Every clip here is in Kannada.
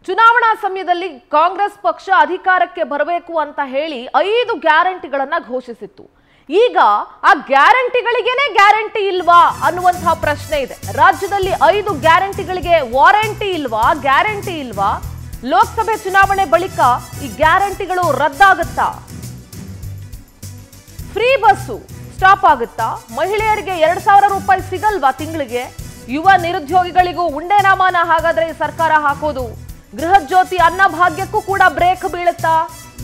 ಚುನಾವಣಾ ಸಮಯದಲ್ಲಿ ಕಾಂಗ್ರೆಸ್ ಪಕ್ಷ ಅಧಿಕಾರಕ್ಕೆ ಬರಬೇಕು ಅಂತ ಹೇಳಿ ಐದು ಗ್ಯಾರಂಟಿಗಳನ್ನ ಘೋಷಿಸಿತ್ತು ಈಗ ಆ ಗ್ಯಾರಂಟಿಗಳಿಗೇನೆ ಗ್ಯಾರಂಟಿ ಇಲ್ವಾ ಅನ್ನುವಂತಹ ಪ್ರಶ್ನೆ ಇದೆ ರಾಜ್ಯದಲ್ಲಿ ಐದು ಗ್ಯಾರಂಟಿಗಳಿಗೆ ವಾರಂಟಿ ಇಲ್ವಾ ಗ್ಯಾರಂಟಿ ಇಲ್ವಾ ಲೋಕಸಭೆ ಚುನಾವಣೆ ಬಳಿಕ ಈ ಗ್ಯಾರಂಟಿಗಳು ರದ್ದಾಗುತ್ತಾ ಫ್ರೀ ಬಸ್ಸು ಸ್ಟಾಪ್ ಆಗುತ್ತಾ ಮಹಿಳೆಯರಿಗೆ ಎರಡ್ ಸಾವಿರ ರೂಪಾಯಿ ಸಿಗಲ್ವಾ ತಿಂಗಳಿಗೆ ಯುವ ನಿರುದ್ಯೋಗಿಗಳಿಗೂ ಉಂಡೆ ನಾಮಾನ ಹಾಗಾದ್ರೆ ಈ ಸರ್ಕಾರ ಹಾಕೋದು ಗೃಹ ಜ್ಯೋತಿ ಅನ್ನಭಾಗ್ಯಕ್ಕೂ ಕೂಡ ಬ್ರೇಕ್ ಬೀಳುತ್ತಾ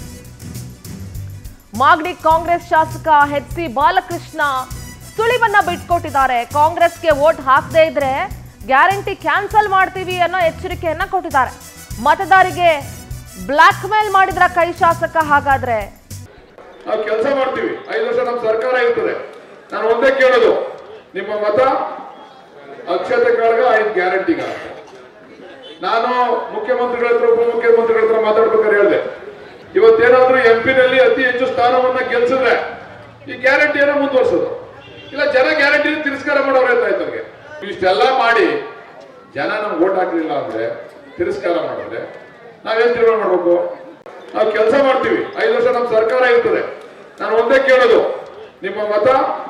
ಮಾಗಡಿ ಕಾಂಗ್ರೆಸ್ ಶಾಸಕ ಎಚ್ ಸಿ ಬಾಲಕೃಷ್ಣ ಸುಳಿವನ್ನ ಬಿಟ್ಕೊಟ್ಟಿದ್ದಾರೆ ಕಾಂಗ್ರೆಸ್ಗೆ ವೋಟ್ ಹಾಕದೇ ಇದ್ರೆ ಗ್ಯಾರಂಟಿ ಕ್ಯಾನ್ಸಲ್ ಮಾಡ್ತೀವಿ ಅನ್ನೋ ಎಚ್ಚರಿಕೆಯನ್ನ ಕೊಟ್ಟಿದ್ದಾರೆ ಮತದಾರಿಗೆ ಬ್ಲಾಕ್ ಮೇಲ್ ಮಾಡಿದ್ರ ಕೈ ಶಾಸಕ ಹಾಗಾದ್ರೆ ನಾವು ಕೆಲಸ ಮಾಡ್ತೀವಿ ಐದು ವರ್ಷ ನಮ್ಮ ಸರ್ಕಾರ ಇರ್ತದೆ ನಾನು ಒಂದೇ ಕೇಳೋದು ನಿಮ್ಮ ಮತ ಅಕ್ಷತೆ ಕಾಳಗ ಐದು ಗ್ಯಾರಂಟಿಗ ನಾನು ಮುಖ್ಯಮಂತ್ರಿಗಳ ಹತ್ರ ಉಪಮುಖ್ಯಮಂತ್ರಿಗಳ ಹತ್ರ ಮಾತಾಡ್ಬೇಕಾದ್ರೆ ಹೇಳಿದೆ ಇವತ್ತೇನಾದ್ರೂ ಎಂ ನಲ್ಲಿ ಅತಿ ಹೆಚ್ಚು ಸ್ಥಾನವನ್ನ ಗೆಲ್ಸಿದ್ರೆ ಈ ಗ್ಯಾರಂಟಿಯನ್ನ ಮುಂದುವರ್ಸೋದು ಇಲ್ಲ ಜನ ಗ್ಯಾರಂಟಿ ತಿರಸ್ಕಾರ ಮಾಡೋರು ಅಂತ ಆಯ್ತು ನನಗೆ ಇಷ್ಟೆಲ್ಲ ಮಾಡಿ ಜನ ನಮ್ಗೆ ಓಟ್ ಹಾಕ್ಲಿಲ್ಲ ಅಂದ್ರೆ ತಿರಸ್ಕಾರ ಮಾಡಿದ್ರೆ ನಾವೇನ್ ತೀರ್ಮಾನ ಮಾಡ್ಬೇಕು ನಾವು ಕೆಲಸ ಮಾಡ್ತೀವಿ ಐದು ವರ್ಷ ನಮ್ಮ ಸರ್ಕಾರ ಇರ್ತದೆ ನಾನು ಒಂದೇ ಕೇಳೋದು ನಿಮ್ಮ ಮತ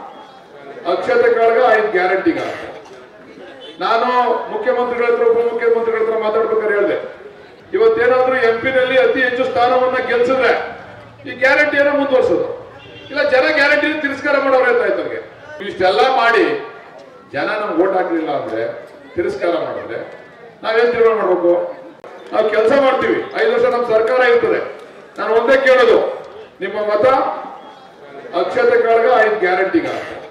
ಅಕ್ಷತೆ ಕಾಳಗ ಐದು ಗ್ಯಾರಂಟಿಗ ನಾನು ಮುಖ್ಯಮಂತ್ರಿಗಳ ಹತ್ರ ಉಪಮುಖ್ಯಮಂತ್ರಿಗಳ ಹತ್ರ ಮಾತಾಡ್ಬೇಕಾದ್ರೆ ಹೇಳಿದೆ ಇವತ್ತೇನಾದ್ರೂ ಎಂ ನಲ್ಲಿ ಅತಿ ಹೆಚ್ಚು ಸ್ಥಾನವನ್ನ ಗೆಲ್ಸಿದ್ರೆ ಈ ಗ್ಯಾರಂಟಿಯನ್ನ ಮುಂದುವರ್ಸೋದು ಇಲ್ಲ ಜನ ಗ್ಯಾರಂಟಿ ತಿರಸ್ಕಾರ ಮಾಡೋರು ಅಂತ ಆಯ್ತು ನನಗೆ ಇಷ್ಟೆಲ್ಲ ಮಾಡಿ ಜನ ನಮ್ಗೆ ಓಟ್ ಹಾಕ್ಲಿಲ್ಲ ಅಂದ್ರೆ ತಿರಸ್ಕಾರ ಮಾಡಿದ್ರೆ ನಾವೇನ್ ತೀರ್ಮಾನ ಮಾಡ್ಬೇಕು ನಾವು ಕೆಲಸ ಮಾಡ್ತೀವಿ ಐದು ವರ್ಷ ನಮ್ಮ ಸರ್ಕಾರ ಇರ್ತದೆ ನಾನು ಒಂದೇ ಕೇಳೋದು ನಿಮ್ಮ ಮತ ಅಕ್ಷತೆ ಕಾಳಗ ಐದು ಗ್ಯಾರಂಟಿಗ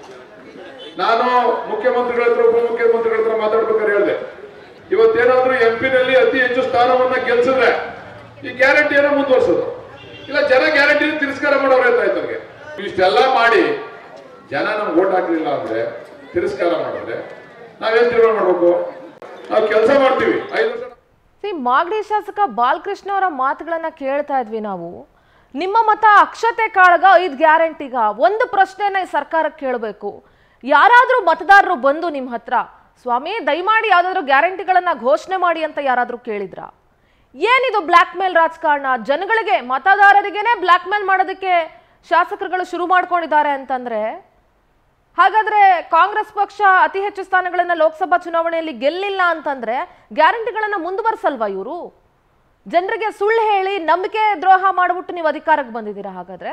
ನಾನು ಮುಖ್ಯಮಂತ್ರಿಗಳ ಹತ್ರ ಉಪಮುಖ್ಯಮಂತ್ರಿಗಳ ಹತ್ರ ಮಾತಾಡ್ಬೇಕಾದ್ರೆ ಹೇಳಿದೆ ಇವತ್ತೇನಾದ್ರೂ ಎಂ ನಲ್ಲಿ ಅತಿ ಹೆಚ್ಚು ಸ್ಥಾನವನ್ನ ಗೆಲ್ಸಿದ್ರೆ ಈ ಗ್ಯಾರಂಟಿಯನ್ನ ಮುಂದುವರ್ಸೋದು ಇಲ್ಲ ಜನ ಗ್ಯಾರಂಟಿ ತಿರಸ್ಕಾರ ಮಾಡೋರು ಅಂತ ಆಯ್ತು ನನಗೆ ಇಷ್ಟೆಲ್ಲ ಮಾಡಿ ಜನ ನಮ್ಗೆ ಓಟ್ ಹಾಕ್ಲಿಲ್ಲ ಅಂದ್ರೆ ತಿರಸ್ಕಾರ ಮಾಡಿದ್ರೆ ನಾವೇನ್ ತೀರ್ಮಾನ ಮಾಡ್ಬೇಕು ನಾವು ಕೆಲಸ ಮಾಡ್ತೀವಿ ಐದು ವರ್ಷ ಸಿ ಮಾಗಡಿ ಶಾಸಕ ಬಾಲಕೃಷ್ಣ ಅವರ ಮಾತುಗಳನ್ನ ಕೇಳ್ತಾ ಇದ್ವಿ ನಾವು ನಿಮ್ಮ ಮತ ಅಕ್ಷತೆ ಕಾಳಗ ಐದು ಗ್ಯಾರಂಟಿಗ ಒಂದು ಪ್ರಶ್ನೆನ ಈ ಸರ್ಕಾರಕ್ಕೆ ಕೇಳಬೇಕು ಯಾರಾದರೂ ಮತದಾರರು ಬಂದು ನಿಮ್ಮ ಹತ್ರ ಸ್ವಾಮಿ ದಯಮಾಡಿ ಯಾವ್ದಾದ್ರು ಗ್ಯಾರಂಟಿಗಳನ್ನ ಘೋಷಣೆ ಮಾಡಿ ಅಂತ ಯಾರಾದರೂ ಕೇಳಿದ್ರಾ ಏನಿದು ಬ್ಲ್ಯಾಕ್ ಮೇಲ್ ರಾಜಕಾರಣ ಜನಗಳಿಗೆ ಮತದಾರರಿಗೇನೆ ಬ್ಲ್ಯಾಕ್ ಮೇಲ್ ಮಾಡೋದಕ್ಕೆ ಶಾಸಕರುಗಳು ಶುರು ಮಾಡ್ಕೊಂಡಿದ್ದಾರೆ ಅಂತಂದ್ರೆ ಹಾಗಾದ್ರೆ ಕಾಂಗ್ರೆಸ್ ಪಕ್ಷ ಅತಿ ಹೆಚ್ಚು ಸ್ಥಾನಗಳನ್ನ ಲೋಕಸಭಾ ಚುನಾವಣೆಯಲ್ಲಿ ಗೆಲ್ಲಿಲ್ಲ ಅಂತಂದ್ರೆ ಗ್ಯಾರಂಟಿಗಳನ್ನ ಮುಂದುವರ್ಸಲ್ವಾ ಇವರು ಜನರಿಗೆ ಸುಳ್ಳು ಹೇಳಿ ನಂಬಿಕೆ ದ್ರೋಹ ಮಾಡ್ಬಿಟ್ಟು ನೀವು ಅಧಿಕಾರಕ್ಕೆ ಬಂದಿದ್ದೀರಾ ಹಾಗಾದ್ರೆ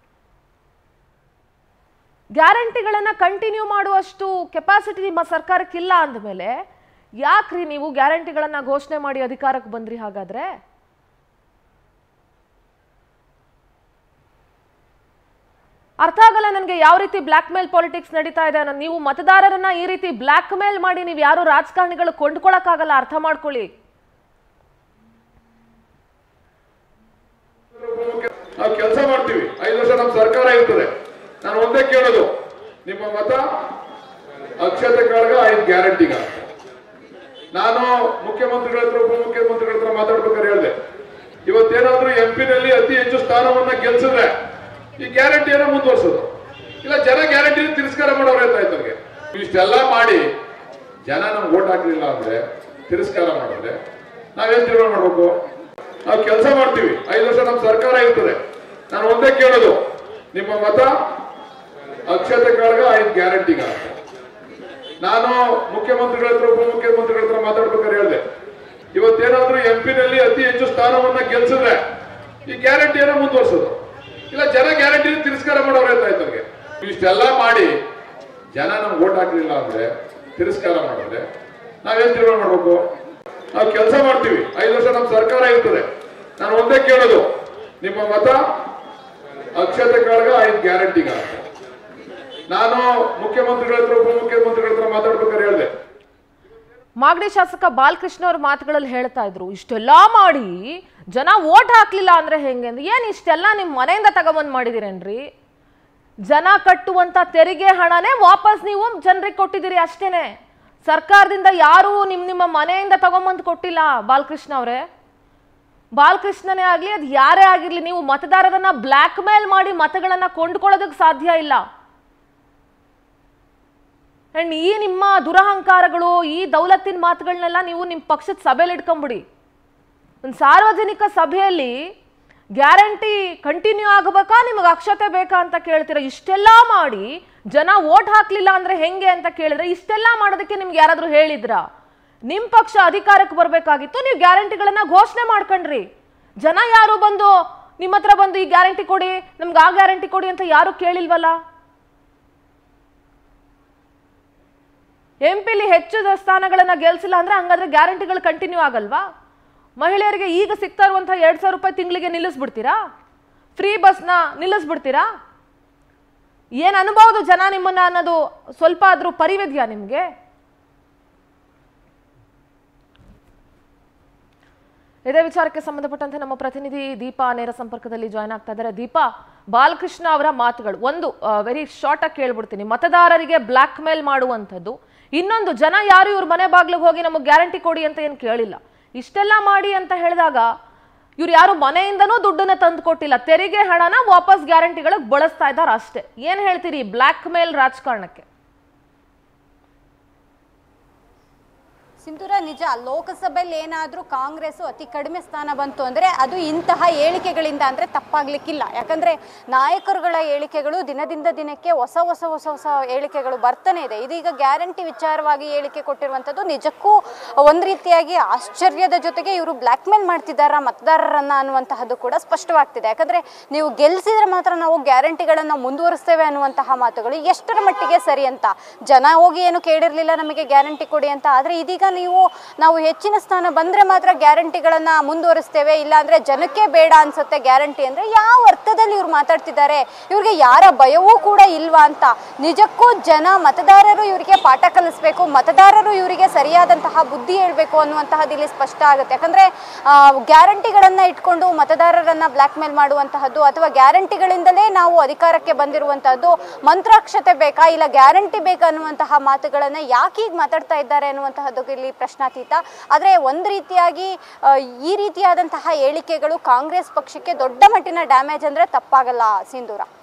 ಗ್ಯಾರಂಟಿಗಳನ್ನ ಕಂಟಿನ್ಯೂ ಮಾಡುವಷ್ಟು ಕೆಪಾಸಿಟಿ ನಿಮ್ಮ ಸರ್ಕಾರಕ್ಕಿಲ್ಲ ಅಂದಮೇಲೆ ಯಾಕ್ರಿ ನೀವು ಗ್ಯಾರಂಟಿಗಳನ್ನ ಘೋಷಣೆ ಮಾಡಿ ಅಧಿಕಾರಕ್ಕೆ ಬಂದ್ರಿ ಹಾಗಾದ್ರೆ ಅರ್ಥ ಆಗಲ್ಲ ನನಗೆ ಯಾವ ರೀತಿ ಬ್ಲ್ಯಾಕ್ ಮೇಲ್ ಪಾಲಿಟಿಕ್ಸ್ ನಡೀತಾ ಇದೆ ಅನ್ನೋದು ನೀವು ಮತದಾರರನ್ನ ಈ ರೀತಿ ಬ್ಲ್ಯಾಕ್ ಮೇಲ್ ಮಾಡಿ ನೀವು ಯಾರು ರಾಜಕಾರಣಿಗಳು ಕೊಂಡ್ಕೊಳಕ್ಕಾಗಲ್ಲ ಅರ್ಥ ಮಾಡ್ಕೊಳ್ಳಿ ನಾವು ಕೆಲಸ ಮಾಡ್ತೀವಿ ಐದು ವರ್ಷ ನಮ್ಮ ಸರ್ಕಾರ ಇರ್ತದೆ ನಾನು ಒಂದೇ ಕೇಳೋದು ನಿಮ್ಮ ಮತ ಅಕ್ಷತೆ ಕಾಳಗ ಐದು ಗ್ಯಾರಂಟಿಗ ನಾನು ಮುಖ್ಯಮಂತ್ರಿಗಳ ಹತ್ರ ಉಪಮುಖ್ಯಮಂತ್ರಿಗಳ ಹತ್ರ ಮಾತಾಡ್ಬೇಕಾದ್ರೆ ಹೇಳಿದೆ ಇವತ್ತೇನಾದ್ರೂ ಎಂ ನಲ್ಲಿ ಅತಿ ಹೆಚ್ಚು ಸ್ಥಾನವನ್ನ ಗೆಲ್ಸಿದ್ರೆ ಈ ಗ್ಯಾರಂಟಿಯನ್ನ ಮುಂದುವರ್ಸೋದು ಇಲ್ಲ ಜನ ಗ್ಯಾರಂಟಿ ತಿರಸ್ಕಾರ ಮಾಡೋರು ಅಂತ ಆಯ್ತು ನನಗೆ ಇಷ್ಟೆಲ್ಲ ಮಾಡಿ ಜನ ನಮ್ಗೆ ಓಟ್ ಹಾಕ್ಲಿಲ್ಲ ಅಂದ್ರೆ ತಿರಸ್ಕಾರ ಮಾಡಿದ್ರೆ ನಾವೇನ್ ತೀರ್ಮಾನ ಮಾಡ್ಬೇಕು ನಾವು ಕೆಲಸ ಮಾಡ್ತೀವಿ ಐದು ವರ್ಷ ನಮ್ಮ ಸರ್ಕಾರ ಇರ್ತದೆ ನಾನು ಒಂದೇ ಕೇಳೋದು ನಿಮ್ಮ ಮತ ಅಕ್ಷತೆ ಕಾಳಗ ಐದು ಗ್ಯಾರಂಟಿಗ ನಾನು ಮುಖ್ಯಮಂತ್ರಿಗಳ ಹತ್ರ ಉಪಮುಖ್ಯಮಂತ್ರಿಗಳ ಹತ್ರ ಮಾತಾಡ್ಬೇಕಾದ್ರೆ ಹೇಳಿದೆ ಇವತ್ತೇನಾದ್ರೂ ಎಂ ನಲ್ಲಿ ಅತಿ ಹೆಚ್ಚು ಸ್ಥಾನವನ್ನ ಗೆಲ್ಸಿದ್ರೆ ಈ ಗ್ಯಾರಂಟಿಯನ್ನ ಮುಂದುವರ್ಸೋದು ಇಲ್ಲ ಜನ ಗ್ಯಾರಂಟಿ ತಿರಸ್ಕಾರ ಮಾಡೋರು ಅಂತ ಆಯ್ತು ನನಗೆ ಇಷ್ಟೆಲ್ಲ ಮಾಡಿ ಜನ ನಮ್ಗೆ ಓಟ್ ಹಾಕ್ಲಿಲ್ಲ ಅಂದ್ರೆ ತಿರಸ್ಕಾರ ಮಾಡಿದ್ರೆ ನಾವೇನ್ ತೀರ್ಮಾನ ಮಾಡ್ಬೇಕು ನಾವು ಕೆಲಸ ಮಾಡ್ತೀವಿ ಐದು ವರ್ಷ ನಮ್ಮ ಸರ್ಕಾರ ಇರ್ತದೆ ನಾನು ಒಂದೇ ಕೇಳೋದು ನಿಮ್ಮ ಮತ ಅಕ್ಷತೆ ಕಾಳಗ ಐದು ಗ್ಯಾರಂಟಿಗ ನಾನು ಮುಖ್ಯಮಂತ್ರಿಗಳ ಹತ್ರ ಉಪಮುಖ್ಯಮಂತ್ರಿಗಳ ಹತ್ರ ಮಾತಾಡ್ಬೇಕಾದ್ರೆ ಹೇಳಿದೆ ಮಾಗಡಿ ಶಾಸಕ ಬಾಲಕೃಷ್ಣ ಅವ್ರ ಮಾತುಗಳಲ್ಲಿ ಹೇಳ್ತಾ ಇದ್ರು ಇಷ್ಟೆಲ್ಲ ಮಾಡಿ ಜನ ಓಟ್ ಹಾಕ್ಲಿಲ್ಲ ಅಂದ್ರೆ ಹೆಂಗೆ ಅಂದ್ರೆ ಏನ್ ಇಷ್ಟೆಲ್ಲ ನಿಮ್ ಮನೆಯಿಂದ ತಗೊಂಬಂದ್ ಮಾಡಿದಿರೇನ್ರಿ ಜನ ಕಟ್ಟುವಂತ ತೆರಿಗೆ ಹಣನೇ ವಾಪಸ್ ನೀವು ಜನರಿಗೆ ಕೊಟ್ಟಿದ್ದೀರಿ ಅಷ್ಟೇನೆ ಸರ್ಕಾರದಿಂದ ಯಾರು ನಿಮ್ ನಿಮ್ಮ ಮನೆಯಿಂದ ತಗೊಂಬಂದು ಕೊಟ್ಟಿಲ್ಲ ಬಾಲಕೃಷ್ಣ ಅವರೇ ಬಾಲಕೃಷ್ಣನೇ ಆಗ್ಲಿ ಅದು ಯಾರೇ ಆಗಿರ್ಲಿ ನೀವು ಮತದಾರರನ್ನ ಬ್ಲ್ಯಾಕ್ ಮೇಲ್ ಮಾಡಿ ಮತಗಳನ್ನ ಕೊಂಡ್ಕೊಳ್ಳೋದಕ್ಕೆ ಸಾಧ್ಯ ಇಲ್ಲ ಅಂಡ್ ಈ ನಿಮ್ಮ ದುರಹಂಕಾರಗಳು ಈ ದೌಲತ್ತಿನ ಮಾತುಗಳನ್ನೆಲ್ಲ ನೀವು ನಿಮ್ಮ ಪಕ್ಷದ ಸಭೆಯಲ್ಲಿ ಇಟ್ಕೊಂಬಿಡಿ ಒಂದು ಸಾರ್ವಜನಿಕ ಸಭೆಯಲ್ಲಿ ಗ್ಯಾರಂಟಿ ಕಂಟಿನ್ಯೂ ಆಗಬೇಕಾ ನಿಮಗೆ ಅಕ್ಷತೆ ಬೇಕಾ ಅಂತ ಕೇಳ್ತೀರಾ ಇಷ್ಟೆಲ್ಲ ಮಾಡಿ ಜನ ವೋಟ್ ಹಾಕ್ಲಿಲ್ಲ ಅಂದ್ರೆ ಹೆಂಗೆ ಅಂತ ಕೇಳಿದ್ರೆ ಇಷ್ಟೆಲ್ಲ ಮಾಡೋದಕ್ಕೆ ನಿಮ್ಗೆ ಯಾರಾದ್ರೂ ಹೇಳಿದ್ರಾ ನಿಮ್ ಪಕ್ಷ ಅಧಿಕಾರಕ್ಕೆ ಬರಬೇಕಾಗಿತ್ತು ನೀವು ಗ್ಯಾರಂಟಿಗಳನ್ನ ಘೋಷಣೆ ಮಾಡ್ಕೊಂಡ್ರಿ ಜನ ಯಾರು ಬಂದು ನಿಮ್ಮ ಹತ್ರ ಬಂದು ಈ ಗ್ಯಾರಂಟಿ ಕೊಡಿ ನಮ್ಗೆ ಆ ಗ್ಯಾರಂಟಿ ಕೊಡಿ ಅಂತ ಯಾರು ಕೇಳಿಲ್ವಲ್ಲ ಎಂ ಪಿಲಿ ಹೆಚ್ಚು ಸ್ಥಾನಗಳನ್ನ ಗೆಲ್ಸಿಲ್ಲ ಅಂದ್ರೆ ಹಂಗಾದ್ರೆ ಗ್ಯಾರಂಟಿಗಳು ಕಂಟಿನ್ಯೂ ಆಗಲ್ವಾ ಮಹಿಳೆಯರಿಗೆ ಈಗ ಸಿಗ್ತಾ ಇರುವಂತಹ ಎರಡ್ ಸಾವಿರ ರೂಪಾಯಿ ತಿಂಗಳಿಗೆ ನಿಲ್ಲಿಸ್ಬಿಡ್ತೀರಾ ಫ್ರೀ ಬಸ್ನ ನಿಲ್ಲಿಸ್ಬಿಡ್ತೀರಾ ಏನ್ ಅನ್ಬಹುದು ಜನ ನಿಮ್ಮನ್ನ ಅನ್ನೋದು ಸ್ವಲ್ಪ ಆದ್ರೂ ಪರಿವಿದ್ಯಾ ನಿಮ್ಗೆ ಇದೇ ವಿಚಾರಕ್ಕೆ ಸಂಬಂಧಪಟ್ಟಂತೆ ನಮ್ಮ ಪ್ರತಿನಿಧಿ ದೀಪಾ ನೇರ ಸಂಪರ್ಕದಲ್ಲಿ ಜಾಯ್ನ್ ಆಗ್ತಾ ಇದ್ದಾರೆ ದೀಪಾ ಬಾಲಕೃಷ್ಣ ಅವರ ಮಾತುಗಳು ಒಂದು ವೆರಿ ಶಾರ್ಟ್ ಆಗಿ ಕೇಳ್ಬಿಡ್ತೀನಿ ಮತದಾರರಿಗೆ ಬ್ಲಾಕ್ ಮೇಲ್ ಮಾಡುವಂಥದ್ದು ಇನ್ನೊಂದು ಜನ ಯಾರು ಇವ್ರ ಮನೆ ಬಾಗ್ಲಿಗೆ ಹೋಗಿ ನಮಗೆ ಗ್ಯಾರಂಟಿ ಕೊಡಿ ಅಂತ ಏನು ಕೇಳಿಲ್ಲ ಇಷ್ಟೆಲ್ಲ ಮಾಡಿ ಅಂತ ಹೇಳಿದಾಗ ಇವ್ರು ಯಾರು ಮನೆಯಿಂದನೂ ದುಡ್ಡನ್ನ ತಂದು ಕೊಟ್ಟಿಲ್ಲ ತೆರಿಗೆ ಹಣನ ವಾಪಸ್ ಗ್ಯಾರಂಟಿಗಳಿಗೆ ಬಳಸ್ತಾ ಇದ್ದಾರೆ ಅಷ್ಟೇ ಏನ್ ಹೇಳ್ತೀರಿ ಬ್ಲಾಕ್ ಮೇಲ್ ರಾಜಕಾರಣಕ್ಕೆ ಸಿಂಧೂರ ನಿಜ ಲೋಕಸಭೆಯಲ್ಲಿ ಏನಾದರೂ ಕಾಂಗ್ರೆಸ್ ಅತಿ ಕಡಿಮೆ ಸ್ಥಾನ ಬಂತು ಅಂದರೆ ಅದು ಇಂತಹ ಹೇಳಿಕೆಗಳಿಂದ ಅಂದರೆ ತಪ್ಪಾಗ್ಲಿಕ್ಕಿಲ್ಲ ಯಾಕಂದರೆ ನಾಯಕರುಗಳ ಹೇಳಿಕೆಗಳು ದಿನದಿಂದ ದಿನಕ್ಕೆ ಹೊಸ ಹೊಸ ಹೊಸ ಹೊಸ ಹೇಳಿಕೆಗಳು ಬರ್ತಾನೆ ಇದೆ ಇದೀಗ ಗ್ಯಾರಂಟಿ ವಿಚಾರವಾಗಿ ಹೇಳಿಕೆ ಕೊಟ್ಟಿರುವಂಥದ್ದು ನಿಜಕ್ಕೂ ಒಂದು ರೀತಿಯಾಗಿ ಆಶ್ಚರ್ಯದ ಜೊತೆಗೆ ಇವರು ಬ್ಲ್ಯಾಕ್ ಮೇಲ್ ಮಾಡ್ತಿದ್ದಾರಾ ಮತದಾರರನ್ನ ಅನ್ನುವಂತಹದ್ದು ಕೂಡ ಸ್ಪಷ್ಟವಾಗ್ತಿದೆ ಯಾಕಂದರೆ ನೀವು ಗೆಲ್ಲಿಸಿದ್ರೆ ಮಾತ್ರ ನಾವು ಗ್ಯಾರಂಟಿಗಳನ್ನು ಮುಂದುವರಿಸ್ತೇವೆ ಅನ್ನುವಂತಹ ಮಾತುಗಳು ಎಷ್ಟರ ಮಟ್ಟಿಗೆ ಸರಿ ಅಂತ ಜನ ಹೋಗಿ ಏನು ಕೇಳಿರಲಿಲ್ಲ ನಮಗೆ ಗ್ಯಾರಂಟಿ ಕೊಡಿ ಅಂತ ಆದರೆ ಇದೀಗ ನೀವು ನಾವು ಹೆಚ್ಚಿನ ಸ್ಥಾನ ಬಂದರೆ ಮಾತ್ರ ಗ್ಯಾರಂಟಿಗಳನ್ನು ಮುಂದುವರಿಸ್ತೇವೆ ಇಲ್ಲಾಂದರೆ ಜನಕ್ಕೆ ಬೇಡ ಅನ್ಸುತ್ತೆ ಗ್ಯಾರಂಟಿ ಅಂದರೆ ಯಾವ ಅರ್ಥದಲ್ಲಿ ಇವ್ರು ಮಾತಾಡ್ತಿದ್ದಾರೆ ಇವ್ರಿಗೆ ಯಾರ ಭಯವೂ ಕೂಡ ಇಲ್ವಾ ಅಂತ ನಿಜಕ್ಕೂ ಜನ ಮತದಾರರು ಇವರಿಗೆ ಪಾಠ ಕಲಿಸ್ಬೇಕು ಮತದಾರರು ಇವರಿಗೆ ಸರಿಯಾದಂತಹ ಬುದ್ಧಿ ಹೇಳಬೇಕು ಅನ್ನುವಂತಹದ್ದು ಇಲ್ಲಿ ಸ್ಪಷ್ಟ ಆಗುತ್ತೆ ಯಾಕಂದರೆ ಗ್ಯಾರಂಟಿಗಳನ್ನು ಇಟ್ಕೊಂಡು ಮತದಾರರನ್ನು ಬ್ಲ್ಯಾಕ್ ಮೇಲ್ ಮಾಡುವಂತಹದ್ದು ಅಥವಾ ಗ್ಯಾರಂಟಿಗಳಿಂದಲೇ ನಾವು ಅಧಿಕಾರಕ್ಕೆ ಬಂದಿರುವಂತಹದ್ದು ಮಂತ್ರಾಕ್ಷತೆ ಬೇಕಾ ಇಲ್ಲ ಗ್ಯಾರಂಟಿ ಬೇಕಾ ಅನ್ನುವಂತಹ ಮಾತುಗಳನ್ನು ಯಾಕೆ ಈಗ ಮಾತಾಡ್ತಾ ಇದ್ದಾರೆ ಅನ್ನುವಂತಹದ್ದು ಇಲ್ಲಿ ಪ್ರಶ್ನಾತೀತ ಆದರೆ ಒಂದು ರೀತಿಯಾಗಿ ಆ, ಈ ರೀತಿಯಾದಂತಹ ಹೇಳಿಕೆಗಳು ಕಾಂಗ್ರೆಸ್ ಪಕ್ಷಕ್ಕೆ ದೊಡ್ಡ ಮಟ್ಟಿನ ಡ್ಯಾಮೇಜ್ ಅಂದರೆ ತಪ್ಪಾಗಲ್ಲ ಸಿಂಧೂರ